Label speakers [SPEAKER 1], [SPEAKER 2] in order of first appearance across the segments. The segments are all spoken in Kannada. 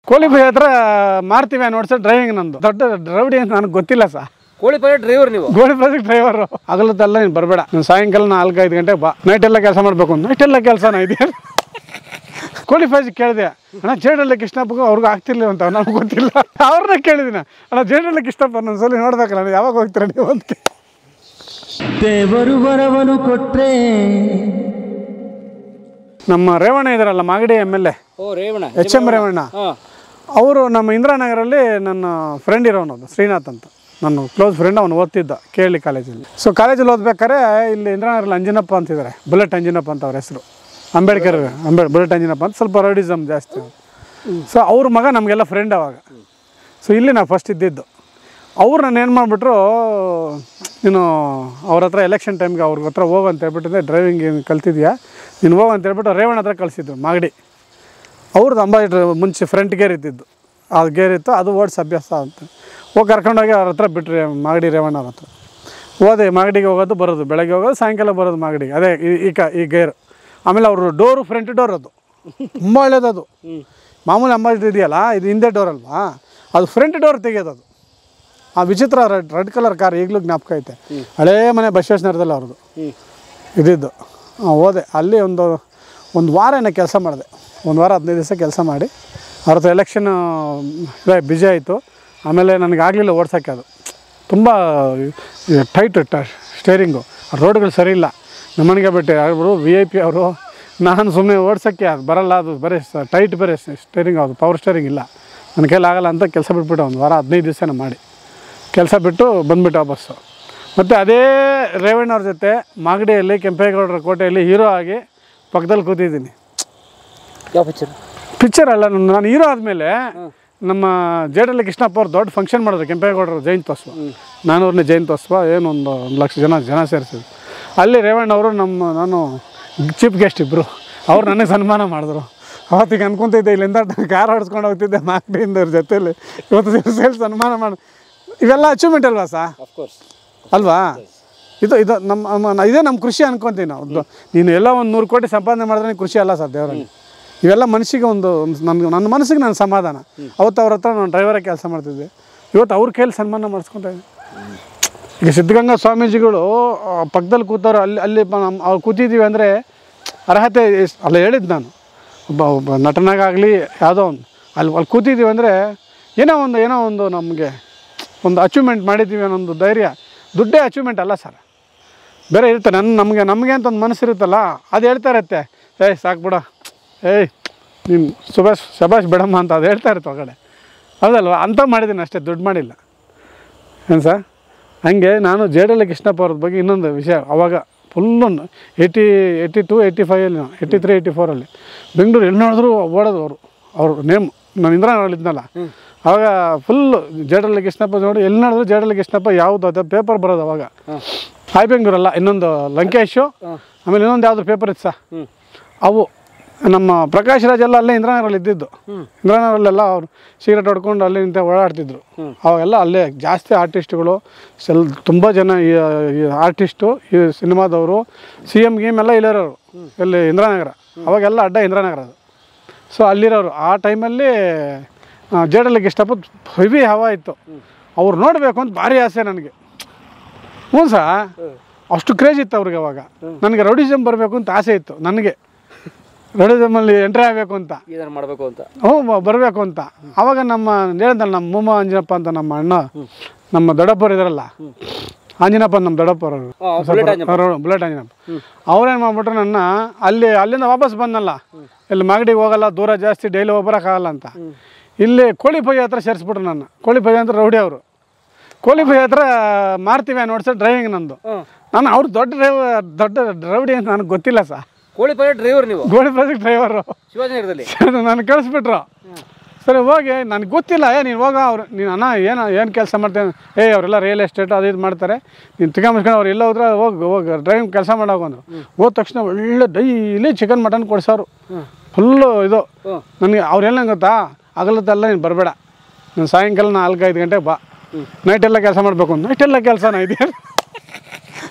[SPEAKER 1] ಕೋಳಿಬಾಯಿ ಹತ್ರ ಮಾರ್ತೀವಿ ನೋಡ್ಸ ಡ್ರೈವಿಂಗ್ ನಂದು ದೊಡ್ಡ ರೌಡಿ ಅಂತ ನನಗೆ ಗೊತ್ತಿಲ್ಲ ಸಾ
[SPEAKER 2] ಕೋಳಿ ಪೈ ಡ್ರೈವರ್ ನೀವು
[SPEAKER 1] ಗೋಳಿ ಪ್ರಾಜೆಕ್ಟ್ ಡ್ರೈವರು ಹಗಲದ್ದೆಲ್ಲ ನೀನು ಬರಬೇಡ ನೀನು ಸಾಯಂಕಾಲ ನಾಲ್ಕು ಐದು ಗಂಟೆಗೆ ಬಾ ನೈಟ್ ಎಲ್ಲ ಕೆಲಸ ಮಾಡಬೇಕು ನೈಟ್ ಎಲ್ಲ ಕೆಲಸನ ಇದೆ ಕೋಳಿ ಪ್ರಾಜೆಕ್ಟ್ ಕೇಳಿದೆ ಅಣ್ಣ ಜೇಡಲ್ಲಿ ಕೃಷ್ಣಪ್ಪಗೂ ಅವ್ರಿಗೂ ಆಗ್ತಿರ್ಲಿಲ್ಲ ಅಂತ ನನಗೆ ಗೊತ್ತಿಲ್ಲ ಅವ್ರನ್ನ ಕೇಳಿದಿನ ಅಣ್ಣ ಜೇಡಲ್ಲಿ ಕೃಷ್ಣಪ್ಪ ಒಂದ್ಸಲ ನೋಡ್ಬೇಕಲ್ಲ ನಾನು ಯಾವಾಗ ಹೋಗ್ತೀರ ನೀವು ಅಂತ
[SPEAKER 3] ದೇವರು ವರವನು ಕೊಟ್ರೆ
[SPEAKER 1] ನಮ್ಮ ರೇವಣ್ಣ ಇದಾರಲ್ಲ ಮಾಗಡಿ ಎಮ್ ಎಲ್ ಎ
[SPEAKER 2] ಓ ರೇವಣ
[SPEAKER 1] ಎಚ್ ಎಮ್ ರೇವಣ್ಣ
[SPEAKER 2] ಹಾಂ
[SPEAKER 1] ಅವರು ನಮ್ಮ ಇಂದಿರಾನಗರಲ್ಲಿ ನನ್ನ ಫ್ರೆಂಡ್ ಇರೋನದು ಶ್ರೀನಾಥ್ ಅಂತ ನನ್ನ ಕ್ಲೋಸ್ ಫ್ರೆಂಡ್ ಅವನು ಓದ್ತಿದ್ದ ಕೆ ಎಲ್ ಕಾಲೇಜಲ್ಲಿ ಸೊ ಕಾಲೇಜಲ್ಲಿ ಓದ್ಬೇಕಾದ್ರೆ ಇಲ್ಲಿ ಇಂದಿರಾನಗರಲ್ಲಿ ಅಂಜನಪ್ಪ ಅಂತಿದ್ದಾರೆ ಬುಲೆಟ್ ಅಂಜನಪ್ಪ ಅಂತ ಅವ್ರ ಹೆಸರು ಅಂಬೇಡ್ಕರ್ ಅಂಬೇ ಬುಲೆಟ್ ಅಂಜನಪ್ಪ ಅಂತ ಸ್ವಲ್ಪ ರೌಡಿಸಮ್ ಜಾಸ್ತಿ ಸೊ ಅವ್ರ ಮಗ ನಮಗೆಲ್ಲ ಫ್ರೆಂಡ್ ಅವಾಗ ಸೊ ಇಲ್ಲಿ ನಾವು ಫಸ್ಟ್ ಇದ್ದಿದ್ದು ಅವ್ರು ನಾನು ಏನು ಮಾಡಿಬಿಟ್ರು ನೀನು ಅವ್ರ ಹತ್ರ ಎಲೆಕ್ಷನ್ ಟೈಮ್ಗೆ ಅವ್ರ ಹತ್ರ ಹೋಗು ಅಂತ ಹೇಳ್ಬಿಟ್ಟಿದ್ದೆ ಡ್ರೈವಿಂಗ್ ಏನು ಕಲ್ತಿದ್ಯಾ ನೀನು ಹೋಗು ಅಂತ ಹೇಳ್ಬಿಟ್ಟು ರೇವಣ್ಣ ಹತ್ರ ಕಳಿಸಿದ್ರು ಮಾಗಡಿ ಅವ್ರದ್ದು ಅಂಬಾಸಿಡರ್ ಮುಂಚೆ ಫ್ರಂಟ್ ಗೇರ್ ಇದ್ದಿದ್ದು ಅದು ಗೇರ್ ಇತ್ತು ಅದು ಓಡಿಸಿ ಅಭ್ಯಾಸ ಅಂತ ಹೋಗಿ ಕರ್ಕೊಂಡೋಗಿ ಅವ್ರ ಹತ್ರ ಬಿಟ್ರಿ ಮಾಗಡಿ ರೇವಣ್ಣ ಅವ್ರ ಹತ್ರ ಹೋದೆ ಮಾಗಡಿಗೆ ಹೋಗೋದು ಬರೋದು ಬೆಳಗ್ಗೆ ಹೋಗೋದು ಸಾಯಂಕಾಲ ಬರೋದು ಮಾಗಡಿಗೆ ಅದೇ ಈ- ಈ ಕ ಈ ಗೇರ್ ಆಮೇಲೆ ಅವರು ಡೋರು ಫ್ರಂಟ್ ಡೋರ್ ಅದು ತುಂಬ ಒಳ್ಳೇದದು ಮಾಮೂಲಿ ಅಂಬಾಸಿಡರ್ ಇದೆಯಲ್ಲ ಇದು ಹಿಂದೆ ಡೋರ್ ಅಲ್ವಾ ಅದು ಫ್ರಂಟ್ ಡೋರ್ ತೆಗೆಯೋದು ಅದು ಆ ವಿಚಿತ್ರ ರೆಡ್ ರೆಡ್ ಕಲರ್ ಕಾರ್ ಈಗಲೂ ಜ್ಞಾಪಕ ಐತೆ ಹಳೇ ಮನೆ ಬಸವೇಶ್ವರದಲ್ಲಿ ಅವ್ರದ್ದು ಇದಿದ್ದು ಆ, ಹೋದೆ ಅಲ್ಲಿ ಒಂದು ಒಂದು ವಾರ ಏನೋ ಕೆಲಸ ಮಾಡಿದೆ ಒಂದು ವಾರ ಹದಿನೈದು ದಿವಸ ಕೆಲಸ ಮಾಡಿ ಅವ್ರ ಹತ್ರ ಎಲೆಕ್ಷನ್ ಬ್ಯುಸಿ ಆಯಿತು ಆಮೇಲೆ ನನಗೆ ಆಗಲಿಲ್ಲ ಓಡ್ಸೋಕ್ಕೆ ಅದು ತುಂಬ ಟೈಟ್ ಸ್ಟೇರಿಂಗು ರೋಡ್ಗಳು ಸರಿ ಇಲ್ಲ ನಮ್ಮನೆಗೆ ಬಿಟ್ಟೆ ಅವರು ವಿ ಐ ಪಿ ಅವರು ನಾನು ಸುಮ್ಮನೆ ಓಡ್ಸೋಕ್ಕೆ ಅದು ಬರಲ್ಲ ಅದು ಬರೀ ಟೈಟ್ ಬೇರೆ ಸ್ಟೇರಿಂಗ್ ಅದು ಪವರ್ ಸ್ಟೇರಿಂಗ್ ಇಲ್ಲ ನನ್ನ ಕೈಲಿ ಆಗಲ್ಲ ಅಂತ ಕೆಲಸ ಬಿಟ್ಬಿಟ್ಟು ಒಂದು ವಾರ ಹದಿನೈದು ದಿವಸನ ಮಾಡಿ ಕೆಲಸ ಬಿಟ್ಟು ಬಂದ್ಬಿಟ್ಟು ವಾಪಸ್ಸು ಮತ್ತು ಅದೇ ರೇವಣ್ಣವ್ರ ಜೊತೆ ಮಾಗಡಿಯಲ್ಲಿ ಕೆಂಪೇಗೌಡರ ಕೋಟೆಯಲ್ಲಿ ಹೀರೋ ಆಗಿ ಪಕ್ಕದಲ್ಲಿ ಕೂತಿದ್ದೀನಿ
[SPEAKER 2] ಯಾವ ಪಿಕ್ಚರ್
[SPEAKER 1] ಪಿಕ್ಚರ್ ಅಲ್ಲ ನಾನು ನಾನು ಹೀರೋ ಆದಮೇಲೆ ನಮ್ಮ ಜೇಡಲ್ಲಿ ಕೃಷ್ಣಪ್ಪ ಅವ್ರು ದೊಡ್ಡ ಫಂಕ್ಷನ್ ಮಾಡಿದ್ರು ಕೆಂಪೇಗೌಡರು ಜಯಂತ್ಯೋತ್ಸವ ನಾನೂರನೇ ಜಯಂತ್ಯೋತ್ಸವ ಏನು ಒಂದು ಒಂದು ಲಕ್ಷ ಜನ ಜನ ಸೇರಿಸಿದ್ರು ಅಲ್ಲಿ ರೇವಣ್ಣ ಅವರು ನಮ್ಮ ನಾನು ಚೀಫ್ ಗೆಸ್ಟ್ ಇಬ್ಬರು ಅವ್ರು ನನಗೆ ಸನ್ಮಾನ ಮಾಡಿದ್ರು ಅವತ್ತಿಗೆ ಅನ್ಕೊಂತಿದ್ದೆ ಇಲ್ಲಿಂದ ಕಾರ್ ಹೊಡ್ಸ್ಕೊಂಡು ಹೋಗ್ತಿದ್ದೆ ಮಾಗಡಿಯಿಂದ ಅವ್ರ ಜೊತೆಲಿ ಇವತ್ತು ದಿವಸ ಸನ್ಮಾನ ಮಾಡಿ ಇವೆಲ್ಲ ಅಚೀವ್ಮೆಂಟ್ ಅಲ್ವಾ ಸಾ
[SPEAKER 2] ಅಫ್ಕೋರ್ಸ್
[SPEAKER 1] ಅಲ್ವಾ ಇದು ಇದು ನಮ್ಮ ನಮ್ಮ- ಇದೇ ನಮ್ಮ ಕೃಷಿ ಅನ್ಕೊಂತೀವಿ ನಾವು ಒಂದು ನೀನು ಎಲ್ಲ ಒಂದು ನೂರು ಕೋಟಿ ಸಂಪಾದನೆ ಮಾಡಿದ್ರೆ ನೀನು ಕೃಷಿ ಅಲ್ಲ ಸರ್ ದೇವರಲ್ಲಿ ಇವೆಲ್ಲ ಮನಸ್ಸಿಗೆ ಒಂದು ಒಂದು ನನ್ನ ನನ್ನ ಮನಸ್ಸಿಗೆ ನನ್ನ ಸಮಾಧಾನ ಅವತ್ತು ಅವ್ರ ಹತ್ರ ನಾನು ಡ್ರೈವರಾಗಿ ಕೆಲಸ ಮಾಡ್ತಿದ್ದೆ ಇವತ್ತು ಅವ್ರ ಕೈಯಲ್ಲಿ ಸನ್ಮಾನ ಮಾಡಿಸ್ಕೊತಾ ಇದ್ದೀನಿ ಈಗ ಸಿದ್ಧಗಂಗಾ ಸ್ವಾಮೀಜಿಗಳು ಆ, ಪಕ್ಕದಲ್ಲಿ ಕೂತವ್ರು ಅಲ್ಲಿ ಅಲ್ಲಿ ಪ- ನಮ್ಮ- ಅವ್ರು ಕೂತಿದ್ದೀವಿ ಅಂದರೆ ಅರ್ಹತೆ ಎಷ್ಟ್- ಅಲ್ಲ ಹೇಳಿದ್ದು ನಾನು ಒಬ್ಬ ಒಬ್ಬ ನಟನಾಗಲಿ ಯಾವುದೋ ಒಂದು ಅಲ್ಲಿ ಅಲ್ಲಿ ಕೂತಿದ್ದೀವಿ ಅಂದರೆ ಏನೋ ಒಂದು ಏನೋ ಒಂದು ನಮಗೆ ಒಂದು ಅಚೀವ್ಮೆಂಟ್ ಮಾಡಿದ್ದೀವಿ ಅನ್ನೋ ಒಂದು ಧೈರ್ಯ ದುಡ್ಡೇ ಅಚೀವ್ಮೆಂಟ್ ಅಲ್ಲ ಸರ್ ಬೇರೆ ಇರುತ್ತೆ ನನ್ನ ನಮಗೆ ನಮಗೆ ಅಂತ ಒಂದು ಮನಸ್ಸು ಇರುತ್ತಲ್ಲ ಅದು ಹೇಳ್ತಾ ಇರುತ್ತೆ ಏಯ್ ಸಾಕು ಬಿಡ ಏಯ್ ನೀನು ಸುಭಾಷ್ ಶಭಾಷ್ ಬಿಡಮ್ಮ ಅಂತ ಅದು ಹೇಳ್ತಾ ಇರುತ್ತೆ ಹೊರಗಡೆ ಹೌದಲ್ವ ಅಂತ ಮಾಡಿದ್ದೀನಿ ಅಷ್ಟೇ ದುಡ್ಡು ಮಾಡಿಲ್ಲ ಏನು ಸರ್ ಹಾಗೆ ನಾನು ಜೇಡಲ್ಲಿ ಕೃಷ್ಣಪ್ಪ ಅವ್ರ ಬಗ್ಗೆ ಇನ್ನೊಂದು ವಿಷಯ ಅವಾಗ full eighty eighty two eighty ಫೈವಲ್ಲಿ ಏಯ್ಟಿ ತ್ರೀ ಏಯ್ಟಿ ಫೋರಲ್ಲಿ ಬೆಂಗಳೂರು ಎಲ್ಲಿ ನೋಡಿದ್ರು ಓಡೋದು ಅವರು ಅವ್ರ ನೇಮ್ ನಾನು ಇಂದ್ರಾನಗರಲ್ಲಿದ್ನಲ್ಲ ಅವಾಗ ಫುಲ್ಲು ಜೇಡಲ್ಲಿ ಕೃಷ್ಣಪ್ಪ ನೋಡಿ ಎಲ್ಲಿ ನೋಡಿದ್ರು ಜೇಡಲ್ಲಿ ಕೃಷ್ಣಪ್ಪ ಯಾವುದು ಅದು ಪೇಪರ್ ಬರೋದು ಅವಾಗ ಹಾಯ್ ಬೆಂಗಳೂರಲ್ಲ ಇನ್ನೊಂದು ಲಂಕೇಶು ಆಮೇಲೆ ಇನ್ನೊಂದು ಯಾವ್ದು ಪೇಪರ್ ಇತ್ತು ಸಹ ಅವು ನಮ್ಮ ಪ್ರಕಾಶ್ ರಾಜ್ ಎಲ್ಲ ಅಲ್ಲೇ ಇಂದ್ರಾನಗರಲ್ಲಿ ಇದ್ದಿದ್ದು ಇಂದ್ರಾನಗರಲ್ಲೆಲ್ಲ ಅವ್ರು ಸಿಗರೇಟ್ ಹೊಡ್ಕೊಂಡು ಅಲ್ಲಿ ನಿಂತ ಓಡಾಡ್ತಿದ್ರು ಅವೆಲ್ಲ ಅಲ್ಲೇ ಜಾಸ್ತಿ ಆರ್ಟಿಸ್ಟ್ಗಳು ಸೆಲ್ ತುಂಬ ಜನ ಈ ಈ ಆರ್ಟಿಸ್ಟು ಈ ಸಿನಿಮಾದವರು ಸಿ ಎಮ್ ಗೀಮ್ ಎಲ್ಲ ಇಲ್ಲಿರೋರು ಇಲ್ಲಿ ಇಂದ್ರಾನಗರ ಅವಾಗೆಲ್ಲ ಅಡ್ಡ ಇಂದ್ರಾನಗರ ಅದು ಸೊ ಅಲ್ಲಿರೋರು ಆ ಟೈಮಲ್ಲಿ ಜೇಡಲ್ಲಿಗೆ ಇಷ್ಟಪ್ಪ ಹೆವಿ ಹವಾ ಇತ್ತು ಅವ್ರು ನೋಡಬೇಕು ಅಂತ ಭಾರಿ ಆಸೆ ನನಗೆ ಹ್ಞೂ ಸಾ ಅಷ್ಟು ಕ್ರೇಜ್ ಇತ್ತು ಅವ್ರಿಗೆ ಅವಾಗ ನನಗೆ ರೌಡಿಸಮ್ ಬರಬೇಕು ಅಂತ ಆಸೆ ಇತ್ತು ನನಗೆ ರೌಡಿಸಮಲ್ಲಿ ಎಂಟ್ರಿ ಆಗಬೇಕು ಅಂತ
[SPEAKER 2] ಏನಾರು ಮಾಡಬೇಕು ಅಂತ
[SPEAKER 1] ಹ್ಞೂ ಬರಬೇಕು ಅಂತ ಆವಾಗ ನಮ್ಮ ಹೇಳಿದಲ್ಲ ನಮ್ಮ ಮೂಮ ಅಂಜನಪ್ಪ ಅಂತ ನಮ್ಮ ಅಣ್ಣ ನಮ್ಮ ದೊಡ್ಡಪ್ಪರು ಇದಾರಲ್ಲ ಆಂಜನಪ್ಪ ನಮ್ಮ ದೊಡ್ಡಪ್ಪರು
[SPEAKER 2] ಆ, ಬುಲೆಟ್ ಆಂಜನಪ್ಪ.
[SPEAKER 1] ಬುಲೆಟ್ ಆಂಜನಪ್ಪ ಅವ್ರೇನು ಮಾಡ್ಬಿಟ್ರು ನನ್ನ ಅಲ್ಲಿ ಅಲ್ಲಿಂದ ವಾಪಸ್ ಬಂದಲ್ಲ ಇಲ್ಲಿ ಮಾಗಡಿಗೆ ಹೋಗಲ್ಲ ದೂರ ಜಾಸ್ತಿ ಡೈಲಿ ಹೋಗ್ಬರೋಕ್ಕಾಗಲ್ಲ ಅಂತ ಇಲ್ಲಿ ಕೋಳಿ ಪೊಯ್ಯ ಹತ್ರ ಸೇರಿಸ್ಬಿಟ್ರು ನನ್ನ ಕೋಳಿ ಪೊಯ್ಯ ಅಂತ ರೌಡಿ ಅವರು ಕೋಳಿ ಪೊಯ್ಯ ಹತ್ರ ಮಾರ್ತೀವಿ ನೋಡ್ಸ ಡ್ರೈವಿಂಗ್ ನಂದು
[SPEAKER 2] ಹಾಂ
[SPEAKER 1] ನಾನು ಅವ್ರು ದೊಡ್ಡ ಡ್ರೈವರ್ ದೊಡ್ಡ ರೌಡಿ ಅಂತ ನನಗೆ ಗೊತ್ತಿಲ್ಲ ಸಾ
[SPEAKER 2] ಕೋಳಿ ಪೈ ಡ್ರೈವರ್ ನೀವು
[SPEAKER 1] ಗೋಳಿ ಪ್ರಾಜೆಕ್ಟ್ ಡ್ರೈವರು
[SPEAKER 2] ಶಿವಾಜಿನಗರದಲ್ಲಿ
[SPEAKER 1] ನಾನು ಕಳಿಸ್ಬಿಟ್ರು ಸರಿ ಹೋಗಿ ನನಗೆ ಗೊತ್ತಿಲ್ಲ ಏ ನೀನು ಹೋಗ ಅವ್ರು ನೀನು ಅಣ್ಣ ಏನು ಏನು ಕೆಲಸ ಮಾಡ್ತೇನೆ ಏ ಅವರೆಲ್ಲ ರಿಯಲ್ ಎಸ್ಟೇಟ್ ಅದು ಇದು ಮಾಡ್ತಾರೆ ನೀನು ತಿರ್ಗಾಮಿಸ್ಕೊಂಡು ಅವ್ರು ಎಲ್ಲ ಹೋದ್ರೆ ಹೋಗಿ ಹೋಗಿ ಡ್ರೈವಿಂಗ್ ಕೆಲಸ ಮಾಡೋಗು ಅಂದರು ಹೋದ ತಕ್ಷಣ ಒಳ್ಳೆ ಡೈಲಿ ಚಿಕನ್ ಮಟನ್ ಕೊಡ್ಸೋರು ಫುಲ್ಲು ಇದು
[SPEAKER 2] ಹ್ಮ್.
[SPEAKER 1] ನನಗೆ ಅವ್ರೆಲ್ಲ ಗೊತ್ತಾ ಹಗಲದ್ದೆಲ್ಲ ನೀನು ಬರಬೇಡ ನೀನು ಸಾಯಂಕಾಲ ನಾಲ್ಕು ಐದು ಗಂಟೆಗೆ ಬಾ ನೈಟೆಲ್ಲ ಕೆಲಸ ಮಾಡಬೇಕು ನೈಟೆಲ್ಲ ಕೆಲಸನ ಇದೆ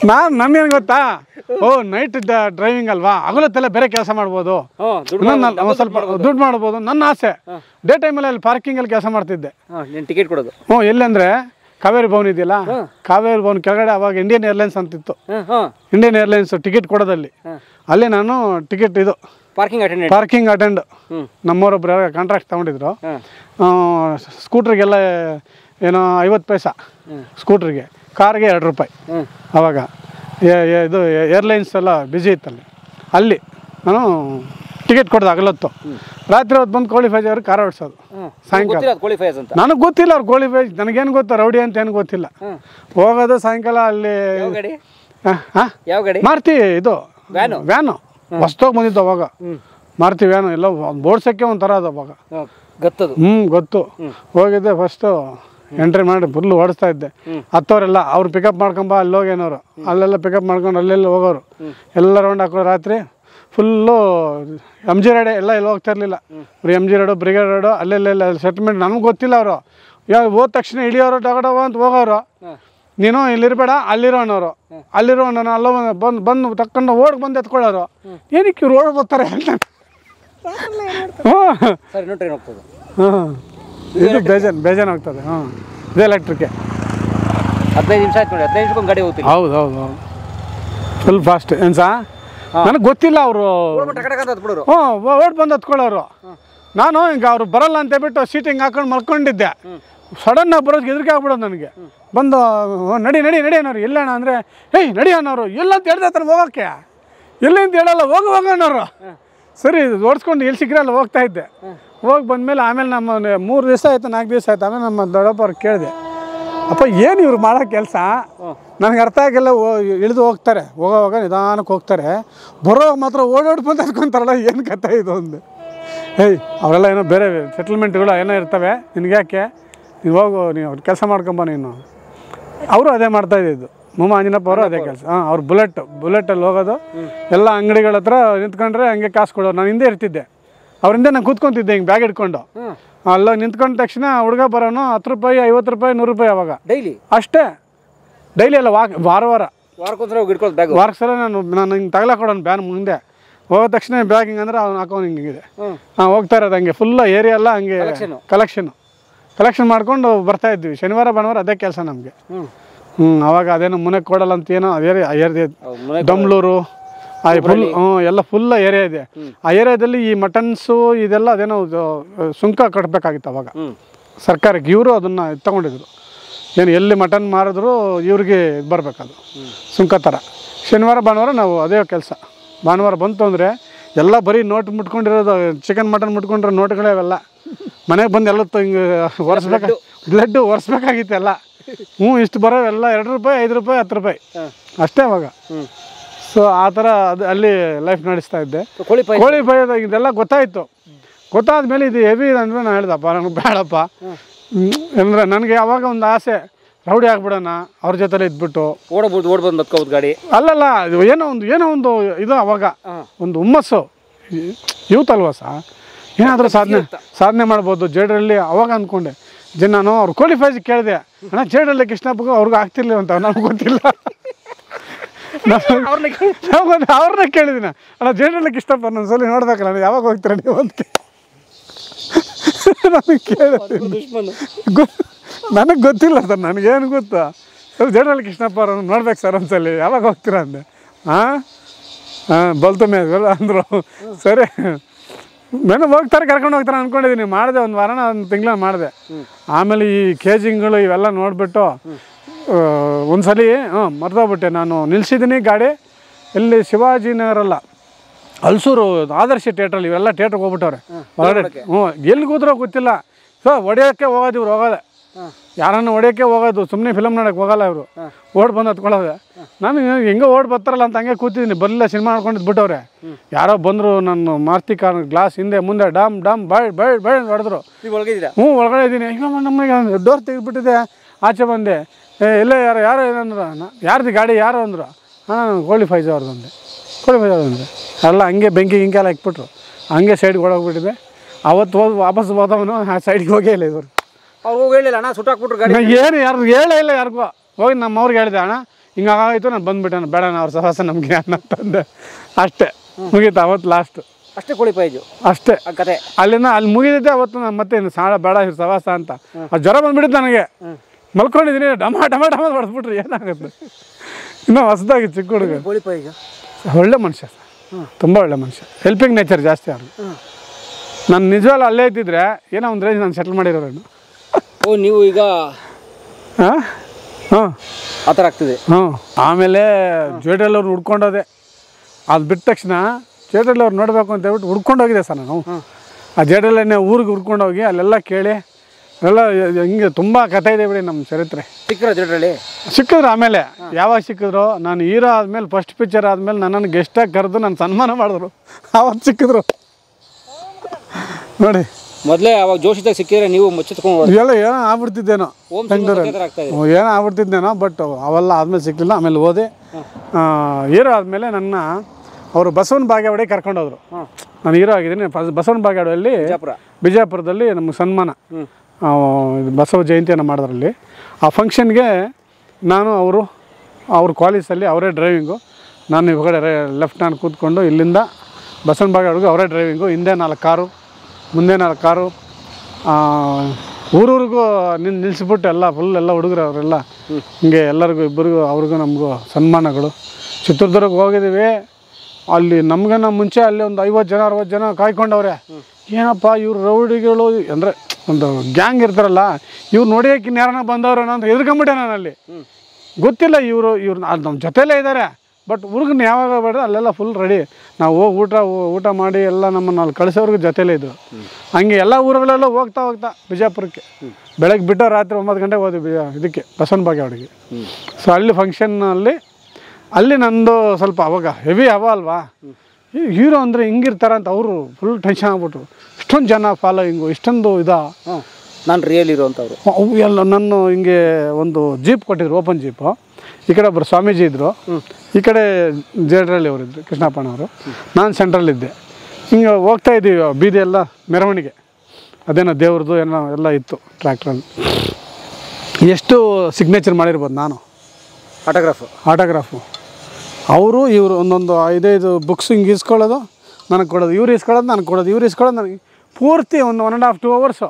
[SPEAKER 1] ನಾನು ನನ್ಗೇನು ಗೊತ್ತಾ ಓ ನೈಟ್ ಡ್ರೈವಿಂಗ್ ಅಲ್ವಾ ಹಗಲತ್ತೆಲ್ಲ ಬೇರೆ ಕೆಲಸ ಮಾಡ್ಬೋದು
[SPEAKER 2] ಹ್ಞೂ ದುಡ್ಡು
[SPEAKER 1] ನನ್ನ ಒಂದು ಸ್ವಲ್ಪ ದುಡ್ಡು ಮಾಡ್ಬೋದು ನನ್ನ ಆಸೆ ಡೇ ಟೈಮಲ್ಲಿ ಅಲ್ಲಿ ಪಾರ್ಕಿಂಗಲ್ಲಿ ಕೆಲಸ ಮಾಡ್ತಿದ್ದೆ
[SPEAKER 2] ಹಾಂ ನೀನು ಟಿಕೆಟ್ ಕೊಡೋದು
[SPEAKER 1] ಹ್ಞೂ ಎಲ್ಲಂದ್ರೆ ಕಾವೇರಿ ಭವನ್ ಇದೆಯಲ್ಲ ಕಾವೇರಿ ಭವನ್ ಕೆಳಗಡೆ ಅವಾಗ ಇಂಡಿಯನ್ ಏರ್ಲೈನ್ಸ್ ಅಂತಿತ್ತು
[SPEAKER 2] ಹಾಂ ಹಾಂ
[SPEAKER 1] ಇಂಡಿಯನ್ ಏರ್ಲೈನ್ಸ್ ಟಿಕೆಟ್ ಕೊಡೋದಲ್ಲಿ ಅಲ್ಲಿ ನಾನು ಟಿಕೆಟ್ ಇದು
[SPEAKER 2] ಪಾರ್ಕಿಂಗ್ ಅಟೆಂಡೆಂಟ್
[SPEAKER 1] ಪಾರ್ಕಿಂಗ್ ಅಟೆಂಡ್
[SPEAKER 2] ಹ್ಮ್.
[SPEAKER 1] ನಮ್ಮವರೊಬ್ರು ಯಾರೋ ಕಾಂಟ್ರಾಕ್ಟ್ ತೊಗೊಂಡಿದ್ರು
[SPEAKER 2] ಹಾಂ
[SPEAKER 1] ಸ್ಕೂಟ್ರಿಗೆಲ್ಲ ಏನೋ ಐವತ್ತು ಪೈಸಾ ಸ್ಕೂಟ್ರಿಗೆ ಕಾರ್ಗೆ ಎರಡು ರೂಪಾಯಿ
[SPEAKER 2] ಹ್ಞೂ
[SPEAKER 1] ಅವಾಗ ಏ- ಏ- ಇದು ಏರ್ಲೈನ್ಸ್ ಎಲ್ಲ ಬ್ಯುಸಿ ಇತ್ತಲ್ಲಿ ಅಲ್ಲಿ ನಾನು ಟಿಕೆಟ್ ಕೊಡ್ದು ಹಗಲತ್ತು ರಾತ್ರಿ ಹೊತ್ತು ಬಂದು ಕೋಳಿ ಫೈಜ್ ಅವ್ರಿಗೆ ಕಾರ ಓಡಿಸೋದು
[SPEAKER 2] ಹ್ಞೂ
[SPEAKER 1] ಸಾಯಂಕಾಲ
[SPEAKER 2] ಗೊತ್ತಿಲ್ಲ ಅದು ಕ್ವಾಲಿಫೈಸ್ ಅಂತ
[SPEAKER 1] ನನಗೆ ಗೊತ್ತಿಲ್ಲ ಅವ್ರು ಕೋಳಿ ಫೈಜ್ ನನಗೇನು ಗೊತ್ತಾ ರೌಡಿ ಅಂತ ಏನು ಗೊತ್ತಿಲ್ಲ
[SPEAKER 2] ಹ್ಮ್.
[SPEAKER 1] ಹೋಗೋದು ಸಾಯಂಕಾಲ ಅಲ್ಲಿ
[SPEAKER 2] ಯಾವ ಗಾಡಿ
[SPEAKER 1] ಹಾಂ
[SPEAKER 2] ಯಾವ ಗಾಡಿ
[SPEAKER 1] ಮಾರುತಿ ಇದು
[SPEAKER 2] ವ್ಯಾನು?
[SPEAKER 1] ವ್ಯಾನು ಹೊಸ್ದಾಗಿ ಬಂದಿದ್ದು ಅವಾಗ
[SPEAKER 2] ಹ್ಞೂ
[SPEAKER 1] ಮಾರುತಿ ವ್ಯಾನು ಎಲ್ಲ ಬೋಡ್ಸೋಕ್ಕೆ ಒಂಥರ ಅದು ಅವಾಗ
[SPEAKER 2] ಹಾಂ ಗೊತ್ತದು
[SPEAKER 1] ಹ್ಞೂ ಗೊತ್ತು ಹೋಗಿದ್ದೆ ಫಸ್ಟು ಎಂಟ್ರಿ ಮಾಡಿ ಫುಲ್ ಓಡಿಸ್ತಾ ಇದ್ದೆ ಹತ್ತವರೆಲ್ಲ ಅವ್ರು ಪಿಕಪ್ ಮಾಡ್ಕೊಂಬ ಅಲ್ಲಿ ಹೋಗೇನೋರು ಅಲ್ಲೆಲ್ಲ ಪಿಕಪ್ ಮಾಡ್ಕೊಂಡು ಅಲ್ಲೆಲ್ಲ ಹೋಗೋರು ಎಲ್ಲ ರೌಂಡ್ ಹಾಕೋ ರಾತ್ರಿ ಫುಲ್ಲು ಎಮ್ ಜಿ ರೋಡೆ ಎಲ್ಲ ಇಲ್ಲಿ ಹೋಗ್ತಾ ಇರಲಿಲ್ಲ ಬರೀ M G road Brigade road ಅಲ್ಲೆಲ್ಲ ಸೆಟ್ಲ್ಮೆಂಟ್ ನಮ್ಗೆ ಗೊತ್ತಿಲ್ಲ ಅವರು ಯಾವ ಹೋದ ತಕ್ಷಣ ಇಳಿಯೋರು ಟಗಡವ ಅಂತ ಹೋಗೋರು
[SPEAKER 2] ಹಾಂ
[SPEAKER 1] ನೀನು ಇಲ್ಲಿರಬೇಡ ಅಲ್ಲಿರೋ ಅನ್ನೋರು ಅಲ್ಲಿರೋ ನಾನು ಅಲ್ಲ ಬಂದು ಬಂದು ತಕ್ಕೊಂಡು ಓಡ್ ಬಂದು ಎತ್ಕೊಳ್ಳೋರು ಏನಕ್ಕೆ ಇವ್ರು ಓಡ್ ಬರ್ತಾರೆ ಅಂತ ಹ್ಞೂ
[SPEAKER 2] ಸರ್ ಇನ್ನೂ ಟ್ರೈನ್ ಹೋಗ್ತದೆ
[SPEAKER 1] ಹಾಂ ಇದು ಬೇಜಾನ್ ಬೇಜಾನ್ ಆಗ್ತದೆ ಹಾಂ ಇದು ಎಲೆಕ್ಟ್ರಿಕ್ಕೆ
[SPEAKER 2] ಹದಿನೈದು ನಿಮಿಷ ಆಯ್ತು ನೋಡಿ ಹದಿನೈದು ನಿಮಿಷಕ್ಕೆ ಗಾಡಿ ಹೋಗ್ತೀನಿ
[SPEAKER 1] ಹೌದು ಹೌದು ಹೌದು ಫುಲ್ ಫಾಸ್ಟ್ ಏನು ಸಾ ನನಗೆ ಗೊತ್ತಿಲ್ಲ ಅವರು
[SPEAKER 2] ಟಕ ಟಕ ಅಂತ ಹತ್ಬಿಡೋರು
[SPEAKER 1] ಹ್ಞೂ ಓಡ್ ಬಂದು ಹತ್ಕೊಳ್ಳೋರು ನಾನು ಹಿಂಗೆ ಅವ್ರು ಬರಲ್ಲ ಅಂತ ಹೇಳ್ಬಿಟ್ಟು ಸೀಟಿಂಗ್ ಹಾಕೊಂಡು ಮಲ್ಕೊಂಡಿದ್ದೆ ಸಡನ್ ಆಗಿ ಬರೋದು ಹೆದರಿಕೆ ಆಗ್ಬಿಡೋದು ನನಗೆ ಬಂದು "ಹ್ಞೂ, ನಡಿ ನಡಿ ನಡಿ ಅನ್ನೋರು ಎಲ್ಲಣ್ಣ ಅಂದರೆ ಏಯ್ ನಡಿ ಅನ್ನೋರು ಎಲ್ಲ ಅಂತ ಹೇಳ್ದೆ ಹತ್ರ ಹೋಗೋಕ್ಕೆ ಎಲ್ಲಿ ಅಂತ ಹೇಳಲ್ಲ ಹೋಗು ಹೋಗು ಅನ್ನೋರು ಸರಿ ಓಡಿಸ್ಕೊಂಡು ಎಲ್ಲಿ ಸಿಕ್ಕರೆ ಅಲ್ಲಿ ಹೋಗ್ತಾ ಇದ್ದೆ ಹೋಗಿ ಬಂದಮೇಲೆ ಆಮೇಲೆ ನಮ್ಮ ಮೂರು ದಿವಸ ಆಯ್ತು ನಾಲ್ಕು ದಿವಸ ಆಯ್ತು ಆಮೇಲೆ ನಮ್ಮ ದೊಡ್ಡಪ್ಪ ಅವ್ರಿಗೆ ಕೇಳಿದೆ ಅಪ್ಪ ಏನು ಇವ್ರು ಮಾಡೋ ಕೆಲಸ ನನಗೆ ಅರ್ಥ ಆಗಿಲ್ಲ ಓ- ಇಳಿದು ಹೋಗ್ತಾರೆ ಹೋಗೋವಾಗ ನಿಧಾನಕ್ಕೆ ಹೋಗ್ತಾರೆ ಬರೋವಾಗ ಮಾತ್ರ ಓಡಾಡಿ ಬಂದು ಹತ್ಕೊಂತಾರಲ್ಲ ಏನು ಕಥೆ ಇದು ಒಂದು ಏಯ್ ಅವರೆಲ್ಲ ಏನೋ ಬೇರೆ ಸೆಟಲ್ಮೆಂಟ್ಗಳು ಏನೋ ಇರ್ತವೆ ನಿನಗೆ ಯಾಕೆ ನೀವು ಹೋಗು ನೀವು ಅವ್ರ ಕೆಲಸ ಮಾಡ್ಕೊಂಬ ನೀನು ಅವರು ಅದೇ ಮಾಡ್ತಾ ಇದ್ದಿದ್ದು ಮುಮ್ಮ ಆಂಜನಪ್ಪ ಅವರು ಅದೇ ಕೆಲಸ ಹಾಂ ಅವ್ರು ಬುಲೆಟ್ ಬುಲೆಟಲ್ಲಿ ಹೋಗೋದು ಎಲ್ಲ ಅಂಗಡಿಗಳ ಹತ್ರ ನಿಂತ್ಕೊಂಡ್ರೆ ಹಂಗೆ ಕಾಸು ಕೊಡೋರು ನಾನು ಹಿಂದೆ ಇರ್ತಿದ್ದೆ ಅವ್ರ ಹಿಂದೆ ನಾನು ಕೂತ್ಕೊಂತಿದ್ದೆ ಹಿಂಗೆ ಬ್ಯಾಗ್ ಇಟ್ಕೊಂಡು ಅಲ್ಲ ನಿಂತ್ಕೊಂಡ ತಕ್ಷಣ ಹುಡುಗ ಬರೋನು ಹತ್ತು ರೂಪಾಯಿ ಐವತ್ತು ರೂಪಾಯಿ ನೂರು ರೂಪಾಯಿ ಅವಾಗ
[SPEAKER 2] ಡೈಲಿ
[SPEAKER 1] ಅಷ್ಟೇ ಡೈಲಿ ಅಲ್ಲ ವಾಕ್ ವಾರ ವಾರ
[SPEAKER 2] ವಾರಕ್ಕೊಂದ್ಸಲ ಹೋಗಿ ಇಟ್ಕೊಳ್ಳೋದು ಬ್ಯಾಗು
[SPEAKER 1] ವಾರಕ್ಕೆ ಸಲ ನಾನು ನಾನು ಹಿಂಗೆ ತಗಲ ಕೊಡೋನು ಬ್ಯಾನ್ ಮುಂದೆ ಹೋದ ತಕ್ಷಣ ಬ್ಯಾಗ್ ಹಿಂಗೆ ಅಂದ್ರೆ ಅವ್ನು ಹಾಕೋನು ಹಿಂಗಿದೆ
[SPEAKER 2] ಹ್ಞೂ
[SPEAKER 1] ಹಾಂ ಹೋಗ್ತಾ ಇರೋದು ಹಂಗೆ ಫುಲ್ ಏರಿಯಾ ಎಲ್ಲ ಹಂಗೆ
[SPEAKER 2] Collection.
[SPEAKER 1] ಕಲೆಕ್ಷನ್ ಕಲೆಕ್ಷನ್ ಮಾಡ್ಕೊಂಡು ಬರ್ತಾ ಇದ್ವಿ ಶನಿವಾರ ಭಾನುವಾರ ಅದೇ ಕೆಲಸ ನಮಗೆ
[SPEAKER 2] ಹ್ಞೂ
[SPEAKER 1] ಹ್ಞೂ ಅವಾಗ ಅದೇನೋ ಮುನಕ್ಕೆ ಕೊಡಲ್ಲ ಅಂತ ಏನೋ ಅದೇ ಏರಿಯಾ
[SPEAKER 2] ಹೌದು, ಮನೆ
[SPEAKER 1] ದಮ್ಲೂರು ಆ ಫುಲ್ ಹ್ಞೂ ಎಲ್ಲ ಫುಲ್ ಏರಿಯಾ ಇದೆ ಆ ಏರಿಯಾದಲ್ಲಿ ಈ ಮಟನ್ಸು ಇದೆಲ್ಲ ಅದೇನೋ ಇದು, ಸುಂಕ ಕಟ್ಟಬೇಕಾಗಿತ್ತು ಅವಾಗ
[SPEAKER 2] ಹ್ಞೂ
[SPEAKER 1] ಸರ್ಕಾರಕ್ಕೆ ಇವರು ಅದನ್ನು ತಗೊಂಡಿದ್ರು ಏನು ಎಲ್ಲಿ ಮಟನ್ ಮಾರಿದ್ರು ಇವ್ರಿಗೆ ಇದು ಬರಬೇಕದು ಸುಂಕ ಥರ ಶನಿವಾರ ಭಾನುವಾರ ನಾವು ಅದೇ ಕೆಲಸ ಭಾನುವಾರ ಬಂತು ಅಂದರೆ ಎಲ್ಲ ಬರೀ ನೋಟ್ ಮುಟ್ಕೊಂಡಿರೋದು ಚಿಕನ್ ಮಟನ್ ಮುಟ್ಕೊಂಡಿರೋ ನೋಟ್ಗಳೇ ಅವೆಲ್ಲ ಮನೆಗೆ ಬಂದು ಎಲ್ಲ ಹಿಂಗೆ ಒರೆಸ್ಬೇಕು ಬ್ಲಡ್ಡು ಒರೆಸ್ಬೇಕಾಗಿತ್ತು ಎಲ್ಲ ಹ್ಞೂ ಇಷ್ಟು ಬರೋವೆಲ್ಲ ಎರಡು ರೂಪಾಯಿ ಐದು ರೂಪಾಯಿ ಹತ್ತು ರೂಪಾಯಿ
[SPEAKER 2] ಹಾಂ
[SPEAKER 1] ಅಷ್ಟೇ ಅವಾಗ
[SPEAKER 2] ಹ್ಞೂ
[SPEAKER 1] ಸೊ ಆ ಥರ ಅದು ಅಲ್ಲಿ ಲೈಫ್ ನಡೆಸ್ತಾ ಇದ್ದೆ
[SPEAKER 2] ಸೊ ಕೋಳಿ ಪೈ
[SPEAKER 1] ಕೋಳಿ ಭಯದ ಇದೆಲ್ಲ ಗೊತ್ತಾಯಿತು ಗೊತ್ತಾದ ಮೇಲೆ ಇದು ಹೆವಿ ಅಂದರೆ ನಾನು ಹೇಳ್ದಪ್ಪ ನನಗೆ ಬೇಡಪ್ಪ ಅಂದರೆ ನನಗೆ ಯಾವಾಗ ಒಂದು ಆಸೆ ರೌಡಿ ಆಗ್ಬಿಡೋಣ ಅವ್ರ ಜೊತೆಲೆ ಇದ್ಬಿಟ್ಟು
[SPEAKER 2] ಓಡಬಹುದು ಓಡ್ ಬಂದು ಹತ್ಕೋಬೋದು ಗಾಡಿ
[SPEAKER 1] ಅಲ್ಲಲ್ಲ ಇದು ಏನೋ ಒಂದು ಏನೋ ಒಂದು ಇದು ಅವಾಗ
[SPEAKER 2] ಹಾಂ
[SPEAKER 1] ಒಂದು ಹುಮ್ಮಸ್ಸು ಯೂತ್ ಅಲ್ವಾ ಸಾ ಏನಾದರೂ ಸಾಧನೆ ಸಾಧನೆ ಮಾಡ್ಬೋದು ಜೇಡ್ರಲ್ಲಿ ಅವಾಗ ಅಂದ್ಕೊಂಡೆ ಜನ ನಾನು ಅವ್ರು ಕೋಳಿ ಫೈಜ್ ಕೇಳಿದೆ ಅಣ್ಣ ಜೇಡ್ರಲ್ಲಿ ಕೃಷ್ಣಪ್ಪಗೂ ಅವ್ರಿಗೂ ಆಗ್ತಿರ್ಲಿಲ್ಲ ಅಂತ ನನಗೆ ಗೊತ್ತಿಲ್ಲ
[SPEAKER 2] ಅವ್ರನ್ನ
[SPEAKER 1] ನಾನು ಅವ್ರನ್ನ ಕೇಳಿದಿನ ಅಣ್ಣ ಜೇಡ್ರಲ್ಲಿ ಕೃಷ್ಣಪ್ಪ ನನ್ನ ಸಲ ನೋಡ್ಬೇಕಲ್ಲ ನಾನು ಯಾವಾಗ ಹೋಗ್ತೀರ ನೀವು ಅಂತ ನನಗೆ ಕೇಳಿದೆ
[SPEAKER 2] ದುಶ್ಮನ್
[SPEAKER 1] ಗೊ ನನಗೆ ಗೊತ್ತಿಲ್ಲ ಸರ್ ನನಗೇನು ಗೊತ್ತಾ ಸರ್ ಜೇಡ್ರಲ್ಲಿ ಕೃಷ್ಣಪ್ಪ ಅವ್ರನ್ನ ನೋಡ್ಬೇಕು ಸರ್ ಒಂದ್ಸಲಿ ಯಾವಾಗ ಹೋಗ್ತೀರಾ ಅಂದೆ ಹಾಂ ಹಾಂ ಬಲ್ತಮೆ ಅದೆಲ್ಲ ಅಂದರು ಸರಿ ನಾನು ಹೋಗ್ತಾರೆ ಕರ್ಕೊಂಡು ಹೋಗ್ತಾರೆ ಅಂದ್ಕೊಂಡಿದ್ದೀನಿ ಮಾಡಿದೆ ಒಂದು ವಾರನ ಒಂದು ತಿಂಗಳ ಮಾಡಿದೆ ಆಮೇಲೆ ಈ ಕೇಜಿಂಗ್ಗಳು ಇವೆಲ್ಲ ನೋಡಿಬಿಟ್ಟು ಒಂದ್ಸಲಿ ಹಾಂ ಮರ್ತೋಗ್ಬಿಟ್ಟೆ ನಾನು ನಿಲ್ಸಿದ್ದೀನಿ ಗಾಡಿ ಇಲ್ಲಿ ಶಿವಾಜಿನಗರಲ್ಲ ಹಲ್ಸೂರು ಆದರ್ಶ ಥಿಯೇಟ್ರಲ್ಲಿ ಇವೆಲ್ಲ ಥಿಯೇಟ್ರಿಗೆ ಹೋಗ್ಬಿಟ್ಟವ್ರೆ ಹೊರಗಡೆ ಹ್ಞೂ ಎಲ್ಲಿ ಕೂತ್ರೋ ಗೊತ್ತಿಲ್ಲ ಸೊ ಹೊಡೆಯೋಕ್ಕೆ ಹೋಗೋದು ಇವ್ರು ಹೋಗೋದೆ ಯಾರನ್ನು ಹೊಡೆಯೋಕ್ಕೆ ಹೋಗೋದು ಸುಮ್ಮನೆ ಫಿಲಮ್ ನೋಡೋಕೆ ಹೋಗಲ್ಲ ಇವರು ಓಡ್ ಬಂದು ಹತ್ಕೊಳ್ಳೋದೆ ನಾನು ಹೆಂಗೋ ಓಡ್ ಬರ್ತಾರಲ್ಲ ಅಂತ ಹಂಗೆ ಕೂತಿದ್ದೀನಿ ಬರಲಿಲ್ಲ ಸಿನಿಮಾ ನೋಡ್ಕೊಂಡು ಬಿಟ್ಟವ್ರೆ ಯಾರೋ ಬಂದರು ನನ್ನ ಮಾರುತಿ ಕಾರ್ ಗ್ಲಾಸ್ ಹಿಂದೆ ಮುಂದೆ ಡಮ್ ಡಮ್ ಬೈ ಬೈ ಬೈ ಹೊಡೆದ್ರು
[SPEAKER 2] ಈಗ ಒಳಗಿದ್ದೀರಾ
[SPEAKER 1] ಹ್ಞೂ ಒಳಗಡೆ ಇದ್ದೀನಿ ಅಯ್ಯೋ ನಮಗೆ ಡೋರ್ ತೆಗೆದ್ಬಿಟ್ಟಿದೆ ಆಚೆ ಬಂದೆ ಏ ಇಲ್ಲೇ ಯಾರು ಯಾರು ಏನಂದ್ರು ಯಾರ್ದು ಗಾಡಿ ಯಾರು ಅಂದರು ಹಾಂ ಕೋಳಿ ಫೈಜ್ ಅವ್ರದ್ದು ಅಂದೆ ಕೋಳಿ ಫೈಜ್ ಅವ್ರದ್ದು ಅಂದೆ ಎಲ್ಲ ಹಂಗೆ ಬೆಂಕಿ ಗಿಂಕೆಲ್ಲ ಹಾಕ್ಬಿಟ್ರು ಹಂಗೆ ಸೈಡ್ಗೆ ಓಡೋಗ್ಬಿಟ್ಟಿದೆ ಅವತ್ತು ಹೋಗಿ ವಾಪಸ್ ಹೋದವನು ಆ ಸೈಡ್ಗೆ ಹೋಗೇ ಇಲ್ಲ ಇವರು
[SPEAKER 2] ಅವ್ರು ಹೋಗಿ ಹೇಳಿಲ್ಲ ಅಣ್ಣ ಸುಟ್ಟಾಕ್ಬಿಟ್ರು ಗಾಡಿ
[SPEAKER 1] ನಾ ಏನು ಯಾರು ಹೇಳೇ ಇಲ್ಲ ಯಾರಿಗೂ ಹೋಗಿ ನಮ್ಮವ್ರಿಗೆ ಹೇಳಿದೆ ಅಣ್ಣ ಹಿಂಗಾಗಾಯ್ತು ನಾನು ಬಂದ್ಬಿಟ್ಟೆ ಬೇಡ ಅವ್ರ ಸಹವಾಸ ನಮಗೆ ಅಂತಂದೆ ಅಷ್ಟೇ ಮುಗೀತು ಅವತ್ತು ಲಾಸ್ಟ್
[SPEAKER 2] ಅಷ್ಟೇ ಕೋಳಿ ಪ್ರೈಜು
[SPEAKER 1] ಅಷ್ಟೇ
[SPEAKER 2] ಆ ಕತೆ
[SPEAKER 1] ಅಲ್ಲಿಂದ ಅಲ್ಲಿ ಮುಗಿದಿದ್ದೆ ಅವತ್ತು ನಾನು ಮತ್ತೆ ಇನ್ನು ಸಾಳ ಬೇಡ ಇವ್ರ ಸವಾಸ ಅಂತ ಆ ಜ್ವರ ಬಂದ್ಬಿಟ್ಟಿತ್ತು ನನಗೆ ಮಲ್ಕೊಂಡಿದ್ದೀನಿ ಡಮ ಡಮ ಡಮ ಹೊಡೆದ್ಬಿಟ್ರಿ ಏನಾಗುತ್ತೆ ಇನ್ನೂ ಹೊಸದಾಗಿ ಚಿಕ್ಕ ಹುಡುಗ
[SPEAKER 2] ಕೋಳಿ ಪ್ರೈಜು
[SPEAKER 1] ಒಳ್ಳೆ ಮನುಷ್ಯ ಸರ್ ತುಂಬ ಒಳ್ಳೆ ಮನುಷ್ಯ ಹೆಲ್ಪಿಂಗ್ ನೇಚರ್ ಜಾಸ್ತಿ ಅವ್ರು ನಾನು ನಿಜವಾಗ್ಲೂ ಅಲ್ಲೇ ಇದ್ದಿದ್ರೆ ಏನೋ ಒಂದು ರೇಂಜ್ ನಾನು ಸೆಟ್ಲ್ ಮಾಡಿರೋನು
[SPEAKER 2] ಓ ನೀವು ಈಗ
[SPEAKER 1] ಹಾಂ ಹಾಂ
[SPEAKER 2] ಆ ಥರ ಆಗ್ತಿದೆ
[SPEAKER 1] ಹ್ಞೂ ಆಮೇಲೆ ಜೇಡ್ರಲ್ಲಿ ಅವ್ರು ಹುಡ್ಕೊಂಡೋದೆ ಅದು ಬಿಟ್ಟ ತಕ್ಷಣ ಜೇಡ್ರಲ್ಲಿ ಅವ್ರು ನೋಡಬೇಕು ಅಂತ ಹೇಳ್ಬಿಟ್ಟು ಹುಡ್ಕೊಂಡು ಹೋಗಿದೆ ಸರ್ ನಾನು ಆ ಜೇಡ್ರಲ್ಲೇ ಊರಿಗೆ ಹುಡ್ಕೊಂಡು ಹೋಗಿ ಅಲ್ಲೆಲ್ಲ ಕೇಳಿ ಎಲ್ಲ ಹಿಂಗೆ ತುಂಬ ಕಥೆ ಇದೆ ಬಿಡಿ ನಮ್ಮ ಚರಿತ್ರೆ
[SPEAKER 2] ಸಿಕ್ಕಿರೋ ಜಡ್ರಲ್ಲಿ
[SPEAKER 1] ಸಿಕ್ಕಿದ್ರು ಆಮೇಲೆ ಯಾವಾಗ ಸಿಕ್ಕಿದ್ರು ನಾನು ಹೀರೋ ಆದಮೇಲೆ ಫಸ್ಟ್ ಪಿಕ್ಚರ್ ಆದಮೇಲೆ ನನ್ನನ್ನು ಗೆಸ್ಟಾಗಿ ಕರೆದು ನಾನು ಸನ್ಮಾನ ಮಾಡಿದ್ರು ಆವತ್ತು ಸಿಕ್ಕಿದ್ರು ನೋಡಿ
[SPEAKER 2] ಮೊದಲೇ ಅವಾಗ ಜೋಶಿದಾಗ ಸಿಕ್ಕಿದ್ರೆ ನೀವು ಮುಚ್ಚಿಟ್ಕೊಂಡು
[SPEAKER 1] ಇವೆಲ್ಲ ಏನೋ ಆಗ್ಬಿಡ್ತಿದ್ದೇನೋ
[SPEAKER 2] ಓಂ
[SPEAKER 1] ಬೆಂಗಳೂರಲ್ಲಿ
[SPEAKER 2] ಥರ ಆಗ್ತಾ ಇದೆ
[SPEAKER 1] ಓ, ಏನೋ ಆಗ್ಬಿಡ್ತಿದ್ದೇನೋ ಬಟ್ ಅವೆಲ್ಲ ಆದ್ಮೇಲೆ ಸಿಕ್ಕಲಿಲ್ಲ ಆಮೇಲೆ ಓದಿ ಹೀರೋ ಆದಮೇಲೆ ನನ್ನ ಅವರು ಬಸವನ ಬಾಗೇವಾಡಿ ಕರ್ಕೊಂಡೋದ್ರು ನಾನು ಹೀರೋ ಆಗಿದ್ದೀನಿ ಫಸ್ಟ್ ಬಸವನ ಬಾಗೇವಾಡಿಯಲ್ಲಿ
[SPEAKER 2] ಬಿಜಾಪುರ
[SPEAKER 1] ಬಿಜಾಪುರದಲ್ಲಿ ನಮಗೆ ಸನ್ಮಾನ ಆ, ಇದು ಬಸವ ಜಯಂತಿಯನ್ನು ಮಾಡಿದ್ರಲ್ಲಿ ಆ ಫಂಕ್ಷನ್ಗೆ ನಾನು ಅವರು ಅವ್ರ ಕಾಲೇಜಲ್ಲಿ ಅವರೇ ಡ್ರೈವಿಂಗು ನಾನು ಈ ಕಡೆ ಲೆಫ್ಟ್ ಹ್ಯಾಂಡ್ ಕೂತ್ಕೊಂಡು ಇಲ್ಲಿಂದ ಬಸವನ ಬಾಗೇವಾಡಿಗೂ ಅವರೇ ಡ್ರೈವಿಂಗು ಹಿಂದೆ ನಾಲ್ಕು ಕಾರು ಮುಂದೆ ನಾಲ್ಕು ಕಾರು ಆ, ಊರೂರಿಗೂ ನಿನ್ ನಿಲ್ಲಿಸ್ಬಿಟ್ಟು ಎಲ್ಲ ಫುಲ್ ಎಲ್ಲ ಹುಡುಗರು ಅವರೆಲ್ಲ ಹಿಂಗೆ ಎಲ್ಲರಿಗೂ ಇಬ್ಬರಿಗೂ ಅವ್ರಿಗೂ ನಮಗೂ ಸನ್ಮಾನಗಳು ಚಿತ್ರದುರ್ಗಕ್ಕೆ ಹೋಗಿದ್ದೀವಿ ಅಲ್ಲಿ ನಮ್ಗನ್ನ ಮುಂಚೆ ಅಲ್ಲಿ ಒಂದು ಐವತ್ತು ಜನ ಅರವತ್ತು ಜನ ಕಾಯ್ಕೊಂಡವ್ರೆ ಏನಪ್ಪ ಇವ್ರು ರೌಡಿಗಳು ಅಂದರೆ ಒಂದು ಗ್ಯಾಂಗ್ ಇರ್ತಾರಲ್ಲ ಇವ್ರು ನೋಡಿಯಕ್ಕೆ ಇನ್ಯಾರನ್ನ ಬಂದವ್ರು ಅಂತ ಎದ್ಕೊಂಬಿಟ್ಟೆ ನಾನು ಅಲ್ಲಿ ಗೊತ್ತಿಲ್ಲ ಇವರು ಇವ್ರು ನಮ್ಮ ಜೊತೆಲೇ ಇದ್ದಾರೆ ಬಟ್ ಹುಡುಗನ ಯಾವಾಗ ಬೇಡ ಅಲ್ಲೆಲ್ಲ ಫುಲ್ ರೆಡಿ ನಾವು ಹೋಗಿ ಊಟ ಊಟ ಮಾಡಿ ಎಲ್ಲ ನಮ್ಮನ್ನು ಅಲ್ಲಿ ಕಳಿಸೋರ್ಗು ಜೊತೆಲೇ ಇದ್ರು ಹಂಗೆ ಎಲ್ಲ ಊರುಗಳೆಲ್ಲ ಹೋಗ್ತಾ ಹೋಗ್ತಾ ಬಿಜಾಪುರಕ್ಕೆ ಬೆಳಗ್ಗೆ ಬಿಟ್ಟು ರಾತ್ರಿ ಒಂಬತ್ತು ಗಂಟೆಗೆ ಹೋದ್ವಿ ಬಿಜಾ ಇದಕ್ಕೆ ಬಸವನ ಬಾಗೇವಾಡಿಗೆ ಸೊ ಅಲ್ಲಿ ಫಂಕ್ಷನ್ನಲ್ಲಿ ಅಲ್ಲಿ ನಂದು ಸ್ವಲ್ಪ ಅವಾಗ ಹೆವಿ ಹವ ಅಲ್ವಾ ಹೀರೋ ಅಂದರೆ ಹಿಂಗಿರ್ತಾರೆ ಅಂತ ಅವರು ಫುಲ್ ಟೆನ್ಷನ್ ಆಗ್ಬಿಟ್ರು ಇಷ್ಟೊಂದು ಜನ ಫಾಲೋಯಿಂಗು ಇಷ್ಟೊಂದು ಇದಾ
[SPEAKER 2] ಹ್ಞೂ ನಾನು ರಿಯಲ್ ಇರುವಂಥವ್ರು
[SPEAKER 1] ಅವು ಎಲ್ಲ ನನ್ನ ಹಿಂಗೆ ಒಂದು ಜೀಪ್ ಕೊಟ್ಟಿದ್ರು ಓಪನ್ ಜೀಪು ಈ ಕಡೆ ಒಬ್ಬರು ಸ್ವಾಮೀಜಿ ಇದ್ದರು ಈ ಕಡೆ ಜೇಡ್ರಲ್ಲಿ ಅವರಿದ್ದರು ಕೃಷ್ಣಪ್ಪನವರು ನಾನು ಸೆಂಟ್ರಲ್ಲಿದ್ದೆ ಹಿಂಗೆ ಹೋಗ್ತಾ ಇದ್ದೀವಿ ಬೀದಿ ಎಲ್ಲ ಮೆರವಣಿಗೆ ಅದೇನೋ ದೇವ್ರದ್ದು ಏನೋ ಎಲ್ಲ ಇತ್ತು ಟ್ರ್ಯಾಕ್ಟ್ರಲ್ಲಿ ಎಷ್ಟು ಸಿಗ್ನೇಚರ್ ಮಾಡಿರ್ಬೋದು ನಾನು
[SPEAKER 2] ಆಟೋಗ್ರಾಫ್
[SPEAKER 1] ಆಟೋಗ್ರಾಫು ಅವರು ಇವರು ಒಂದೊಂದು ಐದೈದು ಬುಕ್ಸ್ ಹಿಂಗೆ ಇಸ್ಕೊಳ್ಳೋದು ನನಗೆ ಕೊಡೋದು ಇವ್ರು ಇಸ್ಕೊಳ್ಳೋದು ನನಗೆ ಕೊಡೋದು ಇವ್ರು ಇಸ್ಕೊಳ್ಳೋದು ನನಗೆ ಪೂರ್ತಿ ಒಂದು one and half two hours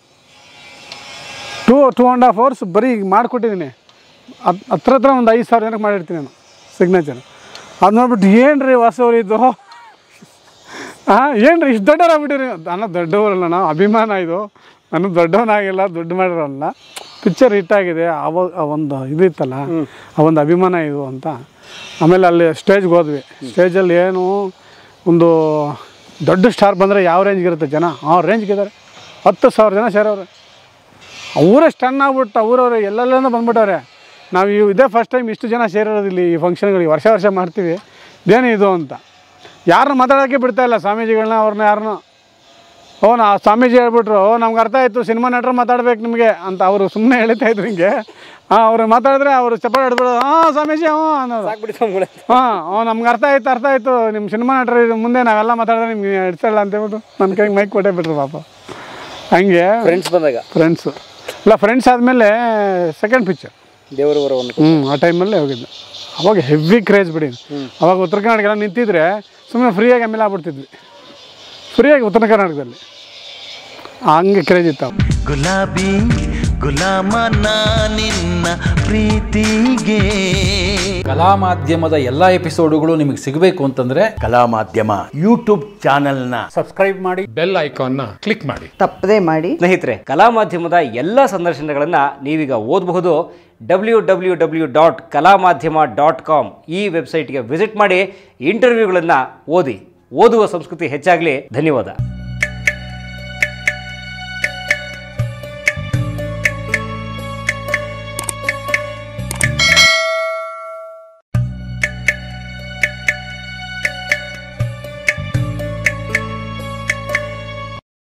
[SPEAKER 1] two two and half hours ಬರೀ ಈಗ ಮಾಡಿಕೊಟ್ಟಿದ್ದೀನಿ ಅದು ಹತ್ರ ಹತ್ರ ಒಂದು ಐದು ಸಾವಿರ ಜನಕ್ಕೆ ಮಾಡಿರ್ತೀನಿ ನಾನು ಸಿಗ್ನೇಚರ್ ಅದು ನೋಡ್ಬಿಟ್ಟು ಏನು ರೀ ವಾಸವ್ರು ಇದು ಹಾಂ ಏನು ರೀ ಇಷ್ಟು ದೊಡ್ಡವರಾಗ್ಬಿಟ್ಟಿರಿ ನಾನು ದೊಡ್ಡವರಲ್ಲ ನಾವು ಅಭಿಮಾನ ಇದು ನಾನು ದೊಡ್ಡವನಾಗಿಲ್ಲ ದುಡ್ಡು ಮಾಡಿರೋಲ್ಲ ಪಿಕ್ಚರ್ ಹಿಟ್ಟಾಗಿದೆ ಅವಾಗ ಆ ಒಂದು ಇದು ಇತ್ತಲ್ಲ ಆ ಒಂದು ಅಭಿಮಾನ ಇದು ಅಂತ ಆಮೇಲೆ ಅಲ್ಲಿ ಸ್ಟೇಜ್ಗೆ ಹೋದ್ವಿ ಸ್ಟೇಜಲ್ಲಿ ಏನು ಒಂದು ದೊಡ್ಡ ಸ್ಟಾರ್ ಬಂದರೆ ಯಾವ ರೇಂಜ್ಗೆ ಇರುತ್ತೆ ಜನ ಆ ರೇಂಜ್ಗೆ ಇದ್ದಾರೆ ಹತ್ತು ಸಾವಿರ ಜನ ಸೇರವ್ರೆ ಅವರೇ ಸ್ಟನ್ ಆಗ್ಬಿಟ್ಟು ಊರವ್ರೆ ಎಲ್ಲೆಲ್ಲ ಬಂದ್ಬಿಟ್ಟವ್ರೆ ನಾವು ಇವ್ ಇದೇ ಫಸ್ಟ್ ಟೈಮ್ ಇಷ್ಟು ಜನ ಸೇರಿರೋದು ಇಲ್ಲಿ ಈ ಫಂಕ್ಷನ್ಗಳಿಗೆ ವರ್ಷ ವರ್ಷ ಮಾಡ್ತೀವಿ ಇದೇನು ಇದು ಅಂತ ಯಾರನ್ನ ಮಾತಾಡೋಕ್ಕೆ ಬಿಡ್ತಾ ಇಲ್ಲ ಸ್ವಾಮೀಜಿಗಳನ್ನ ಅವ್ರನ್ನ ಯಾರನ್ನೂ ಓ ನಾ ಸ್ವಾಮೀಜಿ ಹೇಳ್ಬಿಟ್ರು ಓ ನಮ್ಗೆ ಅರ್ಥ ಆಯಿತು ಸಿನಿಮಾ ನಟರು ಮಾತಾಡ್ಬೇಕು ನಿಮಗೆ ಅಂತ ಅವರು ಸುಮ್ಮನೆ ಹೇಳ್ತಾ ಇದ್ರು ಹಿಂಗೆ ಹಾಂ ಅವ್ರು ಮಾತಾಡಿದ್ರೆ ಅವರು ಚಪ್ಪಾಳೆ ಹಿಡ್ಬಿಡೋದು ಹಾಂ ಸ್ವಾಮೀಜಿ ಹ್ಞೂ ಅನ್ನೋದು
[SPEAKER 2] ಸಾಕ್ಬಿಡಿ ಸ್ವಾಮಿಗಳೇ
[SPEAKER 1] ಹಾಂ ಓ ನಮ್ಗೆ ಅರ್ಥ ಆಯ್ತು ಅರ್ಥ ಆಯಿತು ನಿಮ್ಮ ಸಿನಿಮಾ ನಟರು ಇದು ಮುಂದೆ ನಾವೆಲ್ಲ ಮಾತಾಡಿದ್ರೆ ನಿಮ್ಗೆ ಇಡ್ಸಲ್ಲ ಅಂತ ಹೇಳ್ಬಿಟ್ಟು ನನ್ನ ಕೈಗೆ ಮೈಕ್ ಕೊಟ್ಟೇ ಬಿಟ್ರು ಪಾಪ ಹಂಗೆ
[SPEAKER 2] ಫ್ರೆಂಡ್ಸ್ ಬಂದಾಗ
[SPEAKER 1] ಫ್ರೆಂಡ್ಸು ಇಲ್ಲ ಫ್ರೆಂಡ್ಸ್ ಆದಮೇಲೆ ಸೆಕೆಂಡ್ ಪಿಕ್ಚರ್
[SPEAKER 2] ದೇವರು ಬರೋವನ್ನು
[SPEAKER 1] ಹ್ಞೂ ಆ ಟೈಮಲ್ಲೇ ಹೋಗಿದ್ದು ಅವಾಗ ಹೆವಿ ಕ್ರೇಜ್ ಬಿಡಿ ಅವಾಗ ಉತ್ತರ ಕರ್ನಾಟಕ ನಿಂತಿದ್ರೆ ಸುಮ್ಮನೆ ಫ್ರೀಯಾಗಿ ಎಮ್ ಎಲ್ ಆಗ್ಬಿಡ್ತಿದ್ವಿ ಫ್ರೀಯಾಗಿ ಉತ್ತರ ಕರ್ನಾಟಕದಲ್ಲಿ ಹಂಗೆ ಕ್ರೇಜ್ ಇತ್ತು ಅವಾಗ.
[SPEAKER 3] ಗುಲಾಬಿ ಗುಲಾಮ ನಾ ನಿನ್ನ ಪ್ರೀತಿಗೆ
[SPEAKER 4] ಕಲಾ ಮಾಧ್ಯಮದ ಎಲ್ಲ ಎಪಿಸೋಡುಗಳು ನಿಮಗೆ ಸಿಗಬೇಕು ಅಂತಂದ್ರೆ
[SPEAKER 3] ಕಲಾ ಮಾಧ್ಯಮ ಯೂಟ್ಯೂಬ್ ಚಾನೆಲ್ನ
[SPEAKER 5] ಬೆಲ್ ಐಕಾನ್ನ ಕ್ಲಿಕ್ ಮಾಡಿ
[SPEAKER 6] ತಪ್ಪದೇ ಮಾಡಿ
[SPEAKER 2] ಸ್ನೇಹಿತರೆ ಕಲಾ ಮಾಧ್ಯಮದ ಎಲ್ಲ ಸಂದರ್ಶನಗಳನ್ನು ನೀವೀಗ ಓದಬಹುದು ಡಬ್ಲ್ಯೂ ಡಬ್ಲ್ಯೂ ಡಬ್ಲ್ಯೂ ಡಾಟ್ ಕಲಾ ಮಾಧ್ಯಮ ಡಾಟ್ ಕಾಮ್ ಈ ವೆಬ್ಸೈಟ್ಗೆ ವಿಸಿಟ್ ಮಾಡಿ ಇಂಟರ್ವ್ಯೂಗಳನ್ನು ಓದಿ ಓದುವ ಸಂಸ್ಕೃತಿ ಹೆಚ್ಚಾಗಲಿ ಧನ್ಯವಾದ